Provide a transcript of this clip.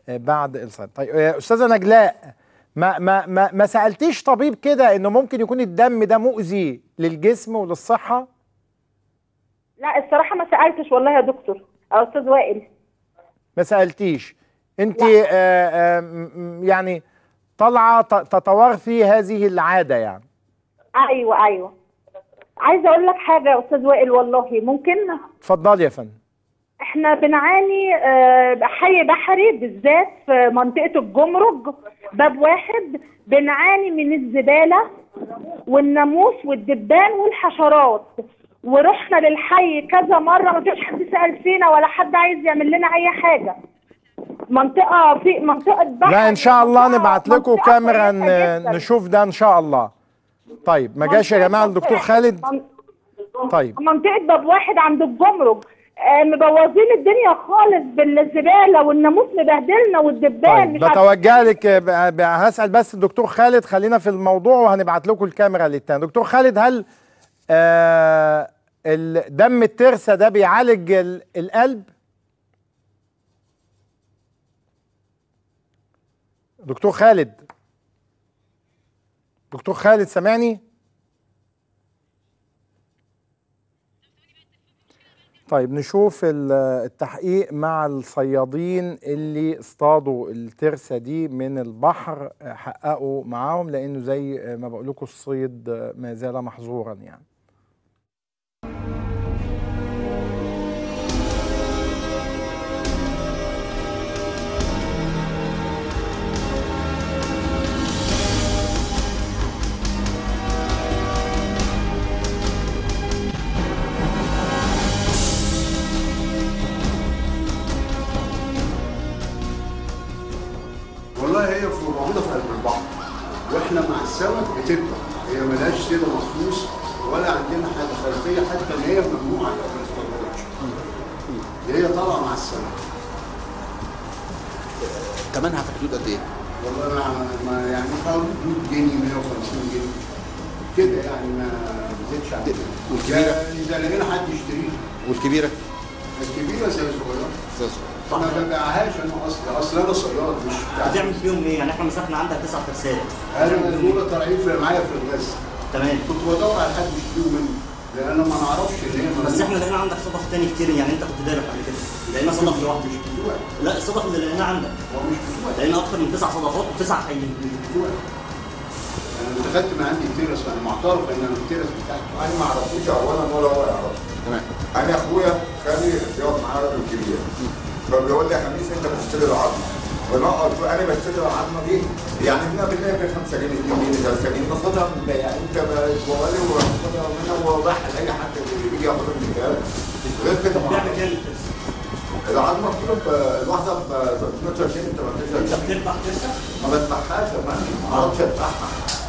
آه، بعد الصيد طيب آه، استاذه نجلاء ما ما ما ما سالتيش طبيب كده انه ممكن يكون الدم ده مؤذي للجسم وللصحه لا الصراحه ما سالتش والله يا دكتور او استاذ وائل ما سالتيش انت آه آه م- يعني طالعه ت- تتوارثي هذه العاده يعني ايوه ايوه عايزه اقول لك حاجه يا استاذ وائل والله ممكن اتفضلي يا فندم احنا بنعاني آه، حي بحري بالذات في منطقه الجمرك باب واحد بنعاني من الزباله والناموس والدبان والحشرات ورحنا للحي كذا مره ما فيش حد سال فينا ولا حد عايز يعمل لنا اي حاجه منطقه في منطقه بحر لا ان شاء الله منطقة- نبعت لكم منطقة كاميرا كويسة ن- جداً. نشوف ده ان شاء الله طيب ما جاش يا جماعه الدكتور خالد من- طيب منطقة باب واحد عند الجمرك آه، مبوظين الدنيا خالص بالزبالة والناموس مبهدلنا والدبان طيب مش عارفة- بتوجه لك ب- ب- هسال بس الدكتور خالد خلينا في الموضوع وهنبعت لكم الكاميرا للتاني دكتور خالد هل آه الدم الترسه ده بيعالج ال- القلب دكتور خالد دكتور خالد سامعني طيب نشوف ال- التحقيق مع الصيادين اللي اصطادوا الترسة دي من البحر آه، حققوا معاهم لانه زي آه، ما بقول لكم الصيد آه، ما زال محظورا يعني والله هي في موجوده في قلب البحر واحنا مع السمك بتبقى هي ملهاش سيره مخصوص ولا عندنا حاجه خلفيه حتى ان هي ممنوعه لو ما اصطادتش هي طالعه مع السمك ثمنها في حدود قد ايه؟ والله ما, ما يعني حوالي 100 جنيه 150 جنيه كده يعني ما بزيدش عن كده والكبيرة؟ ده اذا لقينا حد يشتريها والكبيره؟ الكبيره زي الصغيره استاذ ما ببيعهاش انا اصلا اصل انا صياد مش بتاع هتعمل فيهم ايه؟ يعني احنا مسكنا عندك تسع ترسال انا دول طالعين في معايا في الغاز تمام كنت بدور على حد يشتريه مني لان انا ما نعرفش ان هي بس احنا لقينا عندك صدف تاني كتير يعني انت كنت دايرك قبل كده لقينا صدف لوحده مش بتوعي لا الصدف اللي لقيناه عندك هو مش بتوعي لقينا اكتر من تسع صدفات وتسع حيين مش بتوعي انا دخلت من عندي الترس انا معترف ان انا الترس بتاعتي انا ما اعرفوش اولا ولا هو يعرف تمام انا اخويا خالي بيقعد معايا راجل كبير فبيقول لي يا خميس انت بتشتري العظمه ونقعد انا بشتري العظمه دي يعني هنا بالله ب 5 جنيه 2 جنيه 3 جنيه باخدها من يعني انت بوالي وباخدها منها وببيعها لاي حد اللي بيجي ياخدها من الجهاز غير كده ما بيعمل أعرفش. كام الترس؟ العظمه كيلو ب- الواحده ب 12 جنيه 18 انت جنيه بتذبح ترسه؟ ما بذبحهاش يا فندم ما اعرفش اذبحها